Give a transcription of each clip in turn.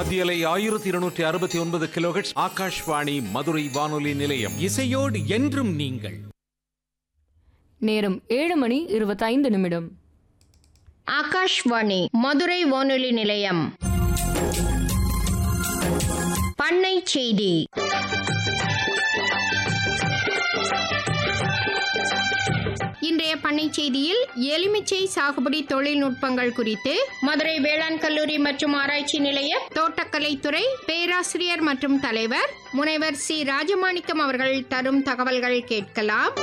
மத்தியலை ஆயிரத்தி இருநூற்றி அறுபத்தி ஒன்பது கிலோஹெட்ஸ் ஆகாஷ்வாணி மதுரை வானொலி நிலையம் இசையோடு என்றும் நீங்கள் நேரம் ஏழு மணி இருபத்தைந்து நிமிடம் ஆகாஷ்வாணி மதுரை வானொலி நிலையம் பண்ணை செய்தி இன்றைய பண்ணை செய்தியில் எலுமிச்சை சாகுபடி தொழில்நுட்பங்கள் குறித்து மதுரை வேளாண் கல்லூரி மற்றும் ஆராய்ச்சி நிலைய தோட்டக்கலைத்துறை பேராசிரியர் மற்றும் தலைவர் முனைவர் சி ராஜமாணிக்கம் அவர்கள் தரும் தகவல்கள் கேட்கலாம்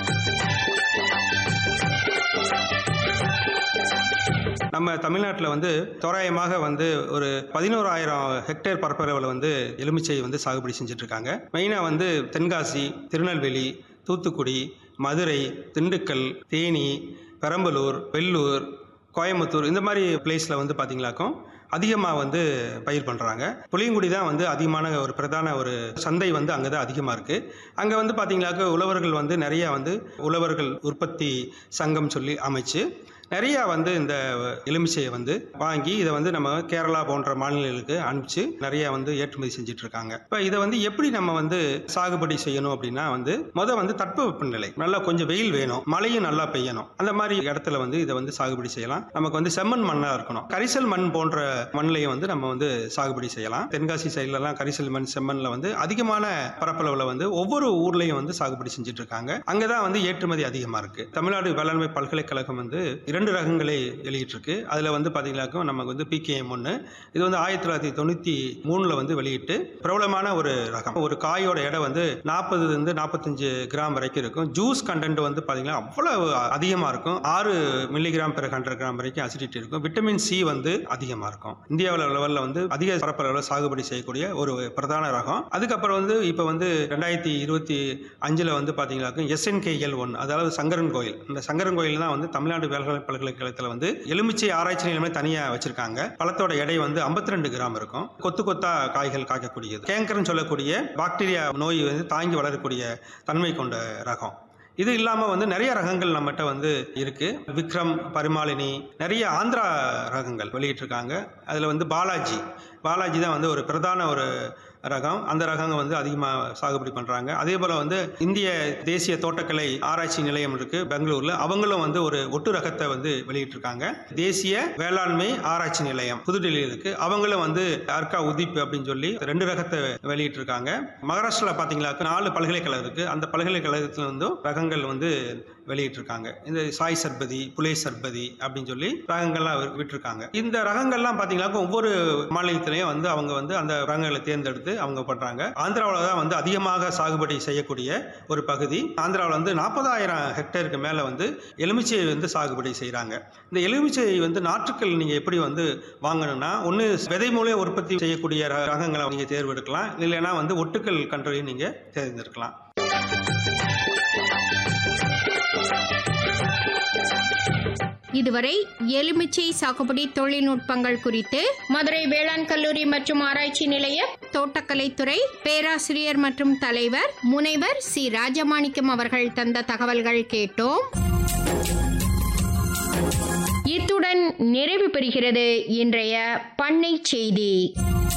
நம்ம தமிழ்நாட்டில் வந்து தோராயமாக வந்து ஒரு பதினோராயிரம் ஹெக்டேர் பரப்பளவில் வந்து எலுமிச்சை வந்து சாகுபடி செஞ்சுட்டு இருக்காங்க மெயினாக வந்து தென்காசி திருநெல்வேலி தூத்துக்குடி மதுரை திண்டுக்கல் தேனி பெரம்பலூர் வெள்ளூர் கோயம்புத்தூர் இந்த மாதிரி பிளேஸில் வந்து பார்த்தீங்களாக்கும் அதிகமாக வந்து பயிர் பண்ணுறாங்க புளியங்குடி தான் வந்து அதிகமான ஒரு பிரதான ஒரு சந்தை வந்து அங்கே தான் அதிகமாக இருக்குது அங்கே வந்து பார்த்தீங்களாக்க உழவர்கள் வந்து நிறையா வந்து உழவர்கள் உற்பத்தி சங்கம் சொல்லி அமைச்சு நிறையா வந்து இந்த எலுமிச்சையை வந்து வாங்கி இதை வந்து நம்ம கேரளா போன்ற மாநிலங்களுக்கு அனுப்பிச்சு நிறைய வந்து ஏற்றுமதி செஞ்சுட்டு இருக்காங்க இப்போ இதை வந்து எப்படி நம்ம வந்து சாகுபடி செய்யணும் அப்படின்னா வந்து முத வந்து தட்பவெப்பநிலை நல்லா கொஞ்சம் வெயில் வேணும் மழையும் நல்லா பெய்யணும் அந்த மாதிரி இடத்துல வந்து இதை வந்து சாகுபடி செய்யலாம் நமக்கு வந்து செம்மண் மண்ணாக இருக்கணும் கரிசல் மண் போன்ற மண்ணிலையும் வந்து நம்ம வந்து சாகுபடி செய்யலாம் தென்காசி சைட்லலாம் கரிசல் மண் செம்மண்ணில் வந்து அதிகமான பரப்பளவில் வந்து ஒவ்வொரு ஊர்லேயும் வந்து சாகுபடி செஞ்சுட்டு இருக்காங்க அங்கே தான் வந்து ஏற்றுமதி அதிகமாக இருக்குது தமிழ்நாடு வேளாண்மை பல்கலைக்கழகம் வந்து இரண்டு ரகங்களை வெளியிட்டிருக்கு அதில் வந்து பார்த்தீங்கன்னாக்கும் நமக்கு வந்து பிகேஎம் ஒன்று இது வந்து ஆயிரத்தி தொள்ளாயிரத்தி தொண்ணூற்றி மூணில் வந்து வெளியிட்டு பிரபலமான ஒரு ரகம் ஒரு காயோட எடை வந்து நாற்பதுலேருந்து நாற்பத்தஞ்சு கிராம் வரைக்கும் இருக்கும் ஜூஸ் கண்டென்ட் வந்து பார்த்தீங்கன்னா அவ்வளோ அதிகமாக இருக்கும் ஆறு மில்லிகிராம் பெர் ஹண்ட்ரட் கிராம் வரைக்கும் அசிடிட்டி இருக்கும் விட்டமின் சி வந்து அதிகமாக இருக்கும் இந்தியாவில் லெவலில் வந்து அதிக பரப்பளவில் சாகுபடி செய்யக்கூடிய ஒரு பிரதான ரகம் அதுக்கப்புறம் வந்து இப்போ வந்து ரெண்டாயிரத்தி இருபத்தி அஞ்சில் வந்து பார்த்தீங்கன்னாக்கும் எஸ்என்கேஎல் ஒன் அதாவது சங்கரன் கோயில் இந்த சங்கரன் கோயில் தான் வந்து தமிழ்நாடு வேளாண் பல்கலைக்கழகத்தில் வந்து எலுமிச்சை ஆராய்ச்சி நிலையமே தனியாக வச்சிருக்காங்க பழத்தோட எடை வந்து 52 கிராம் இருக்கும் கொத்து கொத்தா காய்கள் காய்க்கக்கூடியது கேங்கர்னு சொல்லக்கூடிய பாக்டீரியா நோய் வந்து தாங்கி வளரக்கூடிய தன்மை கொண்ட ரகம் இது இல்லாமல் வந்து நிறைய ரகங்கள் நம்மகிட்ட வந்து இருக்கு விக்ரம் பரிமாலினி நிறைய ஆந்திரா ரகங்கள் வெளியிட்டிருக்காங்க அதில் வந்து பாலாஜி பாலாஜி தான் வந்து ஒரு பிரதான ஒரு ரகம் அந்த ரகங்க வந்து அதிகமாக சாகுபடி பண்ணுறாங்க அதே போல் வந்து இந்திய தேசிய தோட்டக்கலை ஆராய்ச்சி நிலையம் இருக்கு பெங்களூரில் அவங்களும் வந்து ஒரு ஒட்டு ரகத்தை வந்து வெளியிட்டிருக்காங்க தேசிய வேளாண்மை ஆராய்ச்சி நிலையம் புதுடெல்லியில் இருக்கு அவங்களும் வந்து அர்கா உதிப் அப்படின்னு சொல்லி ரெண்டு ரகத்தை வெளியிட்டிருக்காங்க மகாராஷ்டிராவில் பார்த்தீங்களாக்க நாலு பல்கலைக்கழகம் இருக்கு அந்த பல்கலைக்கழகத்தில் வந்து ரகங்கள் வந்து வெளியிட்டிருக்காங்க இந்த சாய் சர்பதி புலே சர்பதி அப்படின்னு சொல்லி ரகங்கள்லாம் வி- விட்டிருக்காங்க இந்த ரகங்கள்லாம் பார்த்தீங்கன்னாக்க ஒவ்வொரு மாநிலத்திலையும் வந்து அவங்க வந்து அந்த ரகங்களை தேர்ந்தெடுத்து அவங்க பண்றாங்க ஆந்திராவில் தான் வந்து அதிகமாக சாகுபடி செய்யக்கூடிய ஒரு பகுதி ஆந்திராவில் வந்து நாற்பதாயிரம் ஹெக்டேருக்கு மேலே வந்து எலுமிச்சையை வந்து சாகுபடி செய்கிறாங்க இந்த எலுமிச்சை வந்து நாற்றுக்கள் நீங்கள் எப்படி வந்து வாங்கணும்னா ஒன்று விதை மூலம் உற்பத்தி செய்யக்கூடிய ர- ரகங்களை நீங்கள் தேர்வெடுக்கலாம் இல்லைன்னா வந்து ஒட்டுக்கள் கன்றையும் நீங்கள் தேர்ந்தெடுக்கலாம் இதுவரை எலுமிச்சை சாகுபடி தொழில்நுட்பங்கள் குறித்து மதுரை வேளாண் கல்லூரி மற்றும் ஆராய்ச்சி நிலைய தோட்டக்கலைத்துறை பேராசிரியர் மற்றும் தலைவர் முனைவர் சி ராஜமாணிக்கம் அவர்கள் தந்த தகவல்கள் கேட்டோம் இத்துடன் நிறைவு பெறுகிறது இன்றைய பண்ணை செய்தி